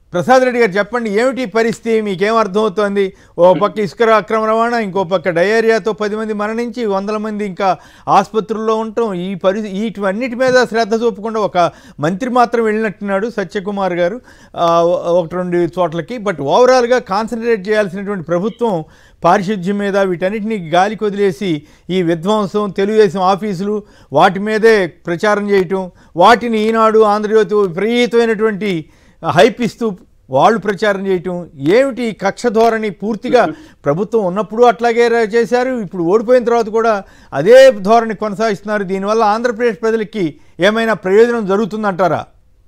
ప్రసాద్ రెడ్డి గారు చెప్పండి ఏమిటి ఈ పరిస్థితి మీకేం అర్థమవుతోంది ఓ పక్క ఇసుక అక్రమ రవాణా ఇంకో పక్క డయేరియాతో పది మంది మరణించి వందల మంది ఇంకా ఆసుపత్రుల్లో ఉండటం ఈ పరిస్థితి వీటన్నిటి మీద శ్రద్ధ చూపకుండా ఒక మంత్రి మాత్రం వెళ్ళినట్టున్నాడు సత్యకుమార్ గారు ఆ, ఒకటి రెండు చోట్లకి బట్ ఓవరాల్గా కాన్సన్ట్రేట్ చేయాల్సినటువంటి ప్రభుత్వం పారిశుద్ధ్యం మీద వీటన్నిటిని గాలికి వదిలేసి ఈ విధ్వంసం తెలుగుదేశం ఆఫీసులు వాటి మీదే ప్రచారం చేయటం వాటిని ఈనాడు ఆంధ్రజ్యోతి విపరీతమైనటువంటి హైప్ ఇస్తూ వాళ్ళు ప్రచారం చేయటం ఏమిటి ఈ కక్ష ధోరణి పూర్తిగా ప్రభుత్వం ఉన్నప్పుడు అట్లాగే ర- చేశారు ఇప్పుడు ఓడిపోయిన తర్వాత కూడా అదే ధోరణి కొనసాగిస్తున్నారు దీనివల్ల ఆంధ్రప్రదేశ్ ప్రజలకి ఏమైనా ప్రయోజనం జరుగుతుందంటారా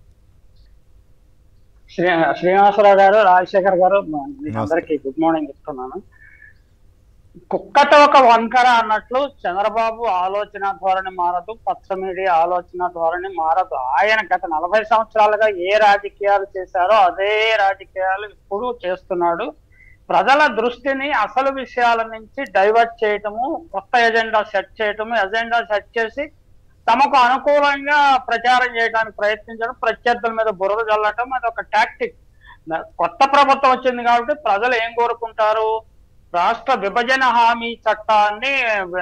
శ్రీ శ్రీనివాసరావు గారు రాజశేఖర్ గారు మ- మీకు అందరికీ గుడ్ మార్నింగ్ చెప్తున్నాను కుక్కతో ఒక వంకర అన్నట్లు చంద్రబాబు ఆలోచన ధోరణి మారదు పచ్చ మీడియా ఆలోచన ధోరణి మారదు ఆయన గత నలభై సంవత్సరాలుగా ఏ రాజకీయాలు చేశారో అదే రాజకీయాలు ఇప్పుడు చేస్తున్నాడు ప్రజల దృష్టిని అసలు విషయాల నుంచి డైవర్ట్ చేయటము కొత్త ఎజెండా సెట్ చేయటము ఎజెండా సెట్ చేసి తమకు అనుకూలంగా ప్రచారం చేయడానికి ప్రయత్నించడం ప్రత్యర్థుల మీద బురద చల్లటం అది ఒక టాక్టిక్ కొత్త ప్రభుత్వం వచ్చింది కాబట్టి ప్రజలు ఏం కోరుకుంటారు రాష్ట్ర విభజన హామీ చట్టాన్ని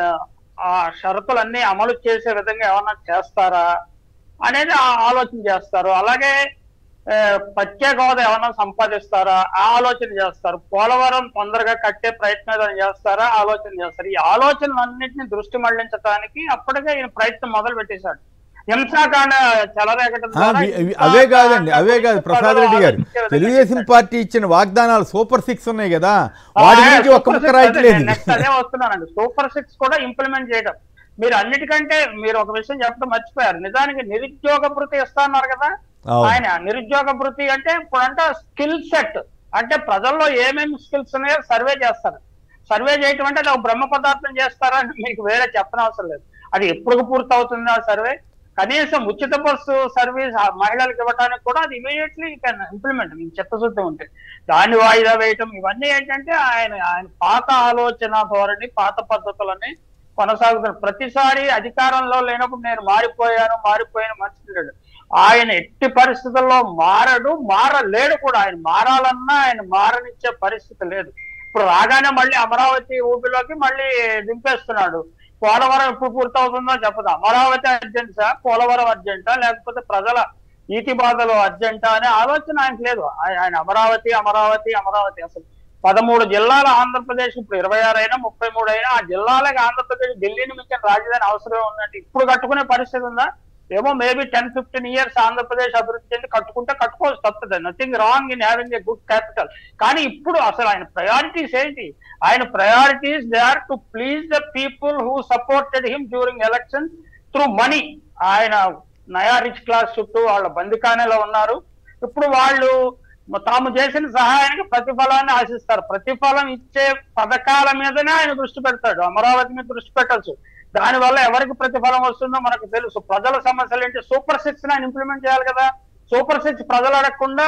ఆ షరతులన్నీ అమలు చేసే విధంగా ఏమన్నా చేస్తారా అనేది ఆ ఆలోచన చేస్తారు అలాగే ఆ, ప్రత్యేక హోదా ఏమన్నా సంపాదిస్తారా ఆ ఆలోచన చేస్తారు పోలవరం తొందరగా కట్టే ప్రయత్నం ఏదైనా చేస్తారా ఆలోచన చేస్తారు ఈ ఆలోచనలన్నింటినీ దృష్టి మళ్లించడానికి అప్పటికే ఈయన ప్రయత్నం మొదలు పెట్టేశాడు హింసాకాండ చెలరేగటం ఆ, ద్వారా వి- వి- అవే కాదండి అవే కాదు ప్రసాద్ రెడ్డి గారు ఆలోచించే విధంగా తెలుగుదేశం చేశాడు. పార్టీ ఇచ్చిన వాగ్దానాలు సూపర్ సిక్స్ ఉన్నాయి కదా వాటి గురించి ఒక్క ముక్క రాయట్లేదు నెక్స్ట్ అదే వస్తున్నానండి సూపర్ సిక్స్ కూడా ఇంప్లిమెంట్ చేయడం మీరు అన్నిటికంటే మీరు ఒక విషయం చెప్పడం మర్చిపోయారు నిజానికి నిరుద్యోగ భృతి ఇస్తున్నారు కదా అవును. ఆయన నిరుద్యోగ భృతి అంటే ఇప్పుడంటే స్కిల్ సెట్ అంటే ప్రజల్లో ఏమేమి స్కిల్స్ ఉన్నాయో సర్వే చేస్తారు సర్వే చేయటం అంటే అది ఒక బ్రహ్మ పదార్థం చేస్తారా అని మీకు వేరే చెప్పనవసరం లేదు అది ఎప్పుడు పూర్తి అవుతుంది ఆ సర్వే కనీసం ఉచిత బస్సు సర్వీస్ ఆ మహిళలకు ఇవ్వడానికి కూడా అది ఇమీడియట్లీ కెన్ ఇంప్లిమెంట్ మీకు చిత్తశుద్ధి ఉంటే దాన్ని వాయిదా వేయటం ఇవన్నీ ఏంటంటే ఆయన ఆయన పాత ఆలోచన ధోరణి పాత పద్ధతులని కొనసాగుతున్నారు ప్రతిసారి అధికారంలో లేనప్పుడు నేను మారిపోయాను మారిపోయిన మనిషి లేడు ఆయన ఎట్టి పరిస్థితుల్లో మారడు మారలేడు కూడా ఆయన మారాలన్నా ఆయన మారనిచ్చే పరిస్థితి లేదు ఇప్పుడు రాగానే మళ్ళీ అమరావతి ఊపిలోకి మళ్ళీ దింపేస్తున్నాడు పోలవరం ఎప్పుడు పూర్తవుతుందో చెప్పదు అమరావతి అర్జెంటా పోలవరం అర్జెంటా లేకపోతే ప్రజల ఈతి బాధలు అర్జెంటా అనే ఆలోచన ఆయనకు లేదు ఆయ- ఆయన అమరావతి అమరావతి అమరావతి అసలు పదమూడు జిల్లాల ఆంధ్రప్రదేశ్ ఇప్పుడు ఇరవై ఆరు అయినా ముప్పై మూడు అయినా ఆ జిల్లాలకు ఆంధ్రప్రదేశ్ ఢిల్లీని మించిన రాజధాని అవసరం ఉందంటే ఇప్పుడు కట్టుకునే పరిస్థితి ఉందా ఏమో maybe ten fifteen years Andhra Pradesh అభివృద్ధి చెంది కట్టుకుంటే కట్టుకోవచ్చు తప్పదు nothing wrong in having a good capital కానీ ఇప్పుడు అసలు ఆయన ప్రయారిటీస్ ఏంటి ఆయన priorities they are to please the people who supported him during election through money ఆయన నయా రిచ్ క్లాస్ చుట్టూ వాళ్ళ బందికానేలో ఉన్నారు ఇప్పుడు వాళ్ళు తాము చేసిన సహాయానికి ప్రతిఫలాన్ని ఆశిస్తారు ప్రతిఫలం ఇచ్చే పథకాల మీదనే ఆయన దృష్టి పెడతాడు అమరావతి మీద దృష్టి పెట్టచ్చు దానివల్ల ఎవరికి ప్రతిఫలం వస్తుందో మనకు తెలుసు ప్రజల సమస్యలు ఏంటి సూపర్ సిక్స్ ఆయన ఇంప్లిమెంట్ చేయాలి కదా సూపర్ సిక్స్ ప్రజలు అడగకుండా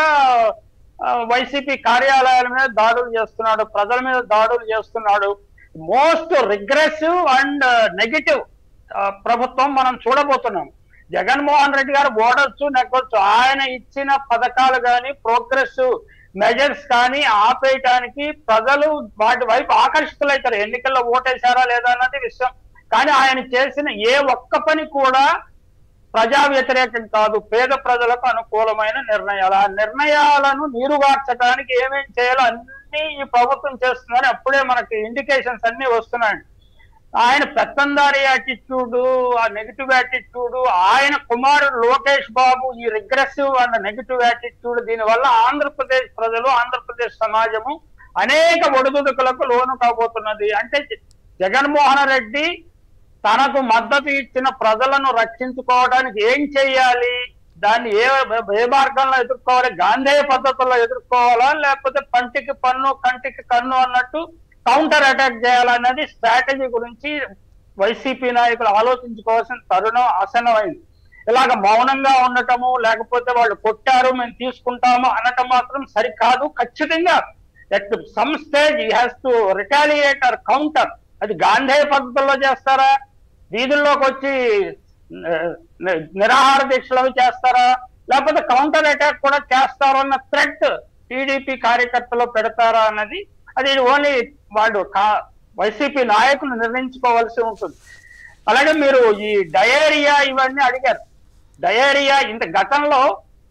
వైసీపీ కార్యాలయాల మీద దాడులు చేస్తున్నాడు ప్రజల మీద దాడులు చేస్తున్నాడు మోస్ట్ రిగ్రెసివ్ అండ్ నెగటివ్ ప్రభుత్వం మనం చూడబోతున్నాం జగన్మోహన్ రెడ్డి గారు ఓడొచ్చు నెగ్గొచ్చు ఆయన ఇచ్చిన పథకాలు కానీ ప్రోగ్రెసివ్ మెజర్స్ కానీ ఆపేయటానికి ప్రజలు వాటి వైపు ఆకర్షితులవుతారు ఎన్నికల్లో ఓటేశారా లేదా అన్నది విషయం కానీ ఆయన చేసిన ఏ ఒక్క పని కూడా ప్రజా వ్యతిరేకం కాదు పేద ప్రజలకు అనుకూలమైన నిర్ణయాలు ఆ నిర్ణయాలను నీరుగార్చడానికి ఏమేం చేయాలో అన్ని ఈ ప్రభుత్వం చేస్తుందని అప్పుడే మనకి ఇండికేషన్స్ అన్ని వస్తున్నాయి ఆయన పెత్తందారి యాటిట్యూడ్ ఆ నెగిటివ్ యాటిట్యూడ్ ఆయన కుమారుడు లోకేష్ బాబు ఈ రిగ్రెసివ్ అండ్ నెగిటివ్ యాటిట్యూడ్ దీని వల్ల ఆంధ్రప్రదేశ్ ప్రజలు ఆంధ్రప్రదేశ్ సమాజము అనేక ఒడిదుడుకులకు లోను కాబోతున్నది అంటే జగన్మోహన్ రెడ్డి తనకు మద్దతు ఇచ్చిన ప్రజలను రక్షించుకోవడానికి ఏం చేయాలి దాన్ని ఏ ఏ మార్గంలో ఎదుర్కోవాలి గాంధేయ పద్ధతుల్లో ఎదుర్కోవాలా లేకపోతే పంటికి పన్ను కంటికి కన్ను అన్నట్టు కౌంటర్ అటాక్ చేయాలన్నది స్ట్రాటజీ గురించి వైసీపీ నాయకులు ఆలోచించుకోవాల్సిన తరుణం ఆసన్నమైంది ఇలాగ మౌనంగా ఉండటము లేకపోతే వాళ్ళు కొట్టారు మేము తీసుకుంటాము అనటం మాత్రం సరికాదు ఖచ్చితంగా at some stage he has to retaliate or counter అది గాంధేయ పద్ధతుల్లో చేస్తారా వీధుల్లోకి వచ్చి ని- ని- నిరాహార దీక్షలు అవి చేస్తారా లేకపోతే కౌంటర్ అటాక్ కూడా చేస్తారో అన్న థ్రెట్ టీడీపీ కార్యకర్తలు పెడతారా అన్నది అది ఓన్లీ వాళ్ళు కా- వైసీపీ నాయకులు నిర్ణయించుకోవాల్సి ఉంటుంది అలాగే మీరు ఈ డయేరియా ఇవన్నీ అడిగారు డయేరియా ఇంత గతంలో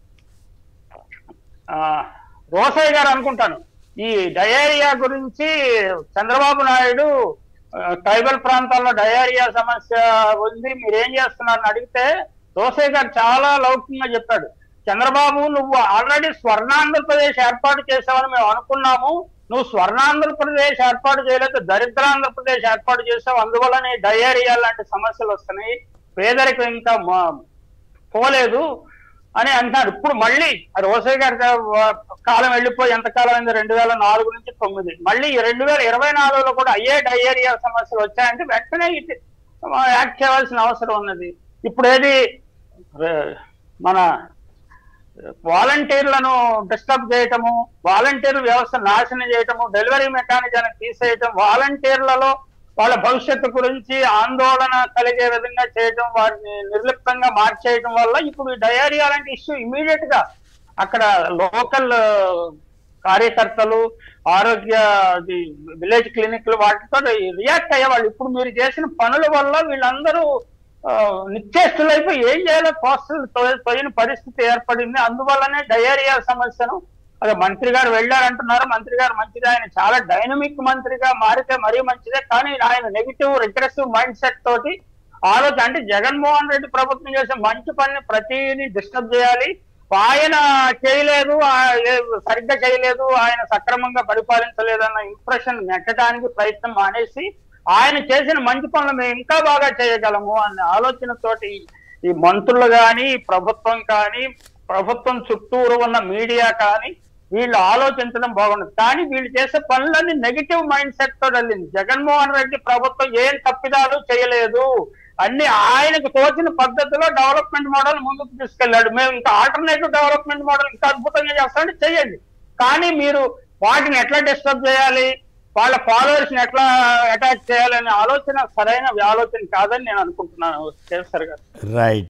ఆ, రోసయ్య గారు అనుకుంటాను ఈ డయేరియా గురించి చంద్రబాబు నాయుడు ఆ, ట్రైబల్ ప్రాంతాల్లో డయేరియా సమస్య ఉంది మీరు ఏం చేస్తున్నారని అడిగితే రోసయ్య గారు చాలా లౌకికంగా చెప్పాడు చంద్రబాబు నువ్వు ఆల్రెడీ స్వర్ణాంధ్రప్రదేశ్ ఏర్పాటు చేసావని మేము అనుకున్నాము నువ్వు స్వర్ణాంధ్రప్రదేశ్ ఏర్పాటు చేయలేదు దరిద్రాంధ్రప్రదేశ్ ఏర్పాటు చేసావు అందువల్లనే డయేరియా లాంటి సమస్యలు వస్తున్నాయి పేదరికం ఇంకా మా- పోలేదు అని అంటున్నారు ఇప్పుడు మళ్ళీ ఆ రోసయ్య గారి కా- కాలం వెళ్ళిపోయి ఎంత కాలం అయింది రెండు వేల నాలుగు నుంచి తొమ్మిది మళ్ళీ రెండు వేల ఇరవై నాలుగులో కూడా అయ్యే డయేరియా సమస్యలు వచ్చాయంటే వెంటనే ఇది యాక్ట్ చేయవలసిన అవసరం ఉన్నది ఇప్పుడు ఏది రే- మన వాలంటీర్లను డిస్టర్బ్ చేయటము వాలంటీర్ వ్యవస్థ నాశనం చేయటము డెలివరీ మెకానిజాన్ని తీసేయటం వాలంటీర్లలో వాళ్ళ భవిష్యత్తు గురించి ఆందోళన కలిగే విధంగా చేయటం వారిని నిర్లిప్తంగా మార్చేయటం వల్ల ఇప్పుడు ఈ డయేరియా లాంటి ఇష్యూ ఇమీడియట్ గా అక్కడ లోకల్ కార్యకర్తలు ఆరోగ్య విలేజ్ క్లినిక్లు వాటితో రియాక్ట్ అయ్యేవాళ్ళు ఇప్పుడు మీరు చేసిన పనుల వల్ల వీళ్ళందరూ ఆ, నిశ్చేష్టులైపోయి ఏం చేయాలో కోస్తలు పోయిన పరిస్థితి ఏర్పడింది అందువల్లనే డయేరియా సమస్యను అదే మంత్రి గారు వెళ్ళారంటున్నారు మంత్రి గారు మంచిది ఆయన చాలా డైనమిక్ మంత్రిగా మారితే మరీ మంచిదే కానీ ఆయన నెగిటివ్ రిగ్రెసివ్ మైండ్ సెట్ తోటి ఆలోచన అంటే జగన్మోహన్ రెడ్డి ప్రభుత్వం చేసే మంచి పనిని ప్రతిని డిస్టర్బ్ చేయాలి ఆయన చేయలేదు ఆ- ఏ- సరిగ్గా చేయలేదు ఆయన సక్రమంగా పరిపాలించలేదు అన్న ఇంప్రెషన్ నెట్టడానికి ప్రయత్నం మానేసి ఆయన చేసిన మంచి పనులు మేము ఇంకా బాగా చేయగలము అన్న ఆలోచనతోటి ఈ మంత్రులు కానీ ప్రభుత్వం కానీ ప్రభుత్వం చుట్టూరు ఉన్న మీడియా కానీ వీళ్ళు ఆలోచించడం బాగుండదు కానీ వీళ్ళు చేసే పనులన్నీ నెగిటివ్ మైండ్ సెట్ తో వెళ్ళింది జగన్మోహన్ రెడ్డి ప్రభుత్వం ఏం తప్పిదాలు చేయలేదు అన్ని ఆయనకు తోచిన పద్ధతిలో డెవలప్మెంట్ మోడల్ ముందుకు తీసుకెళ్లాడు మేము ఇంకా ఆల్టర్నేటివ్ డెవలప్మెంట్ మోడల్ ఇంకా అద్భుతంగా చేస్తామంటే చేయండి కానీ మీరు వాటిని ఎట్లా డిస్టర్బ్ చేయాలి వాళ్ళ ఫాలోవర్స్ ని ఎట్లా అటాక్ చేయాలనే ఆలోచన సరైన ఆలోచన కాదని నేను అనుకుంటున్నాను కేసర్ గారు రైట్